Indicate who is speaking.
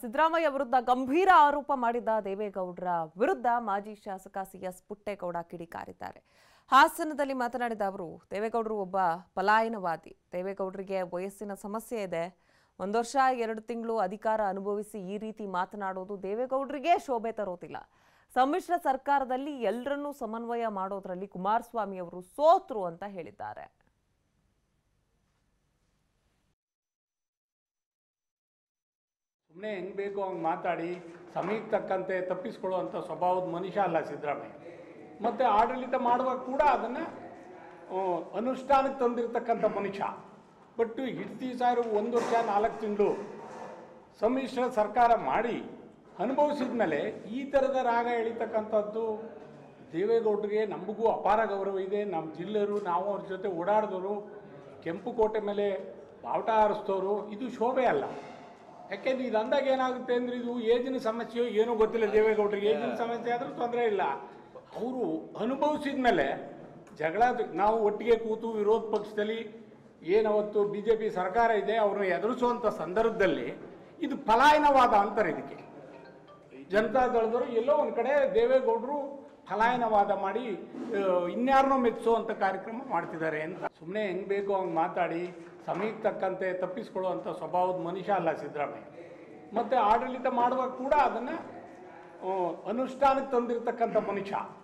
Speaker 1: ಸಿದ್ದರಾಮಯ್ಯ ವಿರುದ್ಧ ಗಂಭೀರ ಆರೋಪ ಮಾಡಿದ್ದ ದೇವೇಗೌಡರ ವಿರುದ್ಧ ಮಾಜಿ ಶಾಸಕ ಸಿಎಸ್ ಪುಟ್ಟೇಗೌಡ ಕಿಡಿಕಾರಿದ್ದಾರೆ ಹಾಸನದಲ್ಲಿ ಮಾತನಾಡಿದ ಅವರು ದೇವೇಗೌಡರು ಒಬ್ಬ ಪಲಾಯನವಾದಿ ದೇವೇಗೌಡರಿಗೆ ವಯಸ್ಸಿನ ಸಮಸ್ಯೆ ಇದೆ ಒಂದು ವರ್ಷ ಎರಡು ತಿಂಗಳು ಅಧಿಕಾರ ಅನುಭವಿಸಿ ಈ ರೀತಿ ಮಾತನಾಡೋದು ದೇವೇಗೌಡರಿಗೆ ಶೋಭೆ ತರೋದಿಲ್ಲ ಸಮ್ಮಿಶ್ರ ಸರ್ಕಾರದಲ್ಲಿ ಎಲ್ಲರನ್ನೂ ಸಮನ್ವಯ ಮಾಡೋದ್ರಲ್ಲಿ ಕುಮಾರಸ್ವಾಮಿ ಅವರು ಸೋತ್ರು ಅಂತ ಹೇಳಿದ್ದಾರೆ
Speaker 2: ಸುಮ್ಮನೆ ಹೆಂಗೆ ಬೇಕು ಹಂಗೆ ಮಾತಾಡಿ ಸಮಯಕ್ಕೆ ತಕ್ಕಂತೆ ತಪ್ಪಿಸ್ಕೊಳ್ಳುವಂಥ ಸ್ವಭಾವದ ಮನುಷ್ಯ ಅಲ್ಲ ಸಿದ್ದರಾಮಯ್ಯ ಮತ್ತು ಆಡಳಿತ ಮಾಡುವಾಗ ಕೂಡ ಅದನ್ನು ಅನುಷ್ಠಾನಕ್ಕೆ ತಂದಿರತಕ್ಕಂಥ ಮನುಷ್ಯ ಬಟ್ ಹಿಡ್ತಿ ಸಾರು ಒಂದು ವರ್ಷ ನಾಲ್ಕು ತಿಂಗಳು ಸಮ್ಮಿಶ್ರ ಸರ್ಕಾರ ಮಾಡಿ ಅನುಭವಿಸಿದ ಮೇಲೆ ಈ ಥರದ ರಾಗ ಎಳಿತಕ್ಕಂಥದ್ದು ದೇವೇಗೌಡರಿಗೆ ನಮಗೂ ಅಪಾರ ಗೌರವ ಇದೆ ನಮ್ಮ ಜಿಲ್ಲೆಯರು ನಾವು ಅವ್ರ ಜೊತೆ ಓಡಾಡಿದವರು ಕೆಂಪು ಕೋಟೆ ಮೇಲೆ ಬಾವುಟ ಹಾರಿಸ್ತೋರು ಇದು ಶೋಭೆ ಅಲ್ಲ ಯಾಕೆಂದ್ರೆ ಇದು ಅಂದಾಗ ಏನಾಗುತ್ತೆ ಅಂದರೆ ಇದು ಏಜಿನ ಸಮಸ್ಯೆಯೋ ಏನೂ ಗೊತ್ತಿಲ್ಲ ದೇವೇಗೌಡರಿಗೆ ಏಜಿನ ಸಮಸ್ಯೆ ಆದರೂ ತೊಂದರೆ ಇಲ್ಲ ಅವರು ಅನುಭವಿಸಿದ ಮೇಲೆ ಜಗಳ ನಾವು ಒಟ್ಟಿಗೆ ಕೂತು ವಿರೋಧ ಪಕ್ಷದಲ್ಲಿ ಏನವತ್ತು ಬಿ ಜೆ ಪಿ ಸರ್ಕಾರ ಇದೆ ಅವ್ರನ್ನ ಎದುರಿಸುವಂಥ ಸಂದರ್ಭದಲ್ಲಿ ಇದು ಪಲಾಯನವಾದ ಅಂತಾರೆ ಇದಕ್ಕೆ ಜನತಾದಳದವರು ಎಲ್ಲೋ ಒಂದು ಕಡೆ ದೇವೇಗೌಡರು ಫಲಾಯನವಾದ ಮಾಡಿ ಆ, ಇನ್ಯಾರನ್ನೋ ಮೆಚ್ಚಿಸುವಂಥ ಕಾರ್ಯಕ್ರಮ ಮಾಡ್ತಿದ್ದಾರೆ ಅಂತ ಸುಮ್ಮನೆ ಹೆಂಗೆ ಬೇಕು ಹಂಗೆ ಮಾತಾಡಿ ಸಮಯಕ್ಕೆ ತಕ್ಕಂತೆ ತಪ್ಪಿಸ್ಕೊಳ್ಳುವಂಥ ಸ್ವಭಾವದ ಮನುಷ್ಯ ಅಲ್ಲ ಸಿದ್ದರಾಮಯ್ಯ ಮತ್ತು ಆಡಳಿತ ಮಾಡುವಾಗ ಕೂಡ ಅದನ್ನು ಅನುಷ್ಠಾನಕ್ಕೆ ತಂದಿರತಕ್ಕಂಥ ಮನುಷ್ಯ